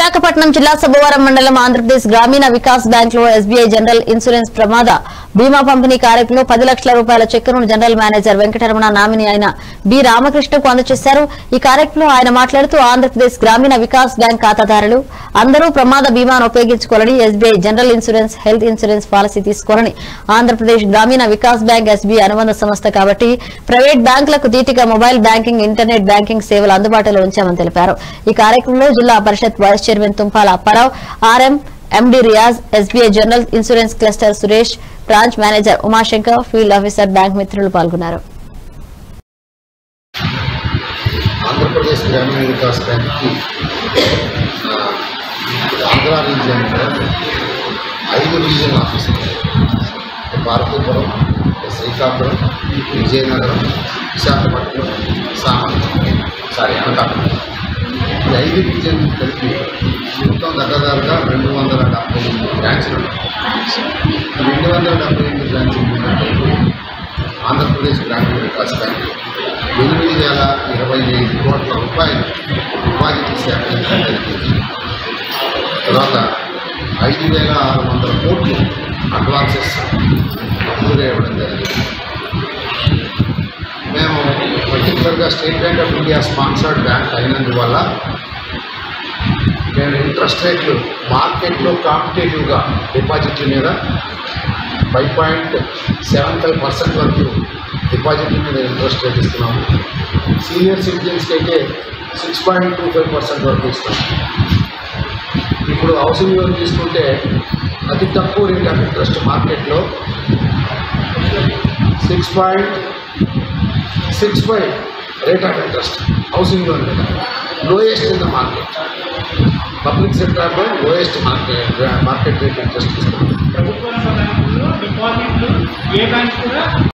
విశాఖపట్నం జిల్లా సభవరం మండలం ఆంధ్రప్రదేశ్ గ్రామీణ వికాస్ బ్యాంక్ లో ఎస్బీఐ జనరల్ ఇన్సూరెన్స్ ప్రమాద బీమా పంపిణీ కార్యక్రమంలో పది లక్షల రూపాయల చెక్కును జనరల్ మేనేజర్ వెంకటరమణ నామిని అయిన బి రామకృష్ణకు అందజేశారు ఈ కార్యక్రమంలో ఆయన మాట్లాడుతూ ఆంధ్రప్రదేశ్ గ్రామీణ వికాస్ బ్యాంక్ ఖాతాదారులు అందరూ ప్రమాద బీమాను ఉపయోగించుకోవాలని SBI general insurance health insurance policy తీసుకోవాలని ఆంధ్రప్రదేశ్ గ్రామీణ వికాస్ బ్యాంక్ ఎస్బీఐ అనుబంధ సంస్థ కాబట్టి ప్రైవేట్ బ్యాంకులకు ధీటుగా మొబైల్ బ్యాంకింగ్ ఇంటర్నెట్ బ్యాంకింగ్ సేవలు అందుబాటులో ఉంచామని తెలిపారు ఈ కార్యక్రమంలో Zilla Parishad vice chairman Tumpala Apparao RM MD Riyaz SBI general insurance cluster Suresh branch manager Umashankar field officer bank మిత్రులు పాల్గొన్నారు ఆంధ్రప్రదేశ్ గ్రామీణ వికాస్ బ్యాంక్కి ఆ, ఆంధ్ర రీజియన్లో ఐదు రీజియన్ ఆఫీసులు పార్వతీపురం శ్రీకాకుళం విజయనగరం విశాఖపట్నం సామర్థ్యం సారీ అనకాపట్నం ఈ ఐదు రీజియన్ కలిపి మొత్తం దగ్గరగా రెండు వందల డెబ్బై ఎనిమిది బ్రాంచ్లు ఉన్నాయి ఈ రెండు వందల డెబ్బై ఎనిమిది బ్రాంచ్లు ఉన్నట్టు ఆంధ్రప్రదేశ్ గ్రామీణ వికాస్ బ్యాంక్ ఎనిమిది వేల ఇరవై ఐదు కోట్ల రూపాయలు డిపాజిట్లు సేకరించడం జరిగింది తర్వాత ఐదు వేల ఆరు వందల కోట్లు అడ్వాన్సెస్ మంజూరు ఇవ్వడం జరిగింది మేము పర్టికులర్గా state bank of India sponsored bank అయినందువల్ల మేము ఇంట్రెస్ట్ రేట్లు మార్కెట్లో కాంపిటేటివ్గా డిపాజిట్ల మీద five point seven five percent వరకు డిపాజిట్ల మీద ఇంట్రెస్ట్ రేట్ ఇస్తున్నాము సీనియర్ సిటిజన్స్కి అయితే six point two five percent వరకు ఇస్తాం ఇప్పుడు హౌసింగ్ లోన్ తీసుకుంటే అతి తక్కువ రేట్ ఆఫ్ ఇంట్రెస్ట్ మార్కెట్లో six point six five rate of interest housing loan మీద lowest in the market public సెక్టార్లో lowest market market rate interest ఇస్తున్నాం ప్రభుత్వ రంగ బ్యాంకుల్లో డిపాజిట్లు ఏ బ్యాంక్ కూడా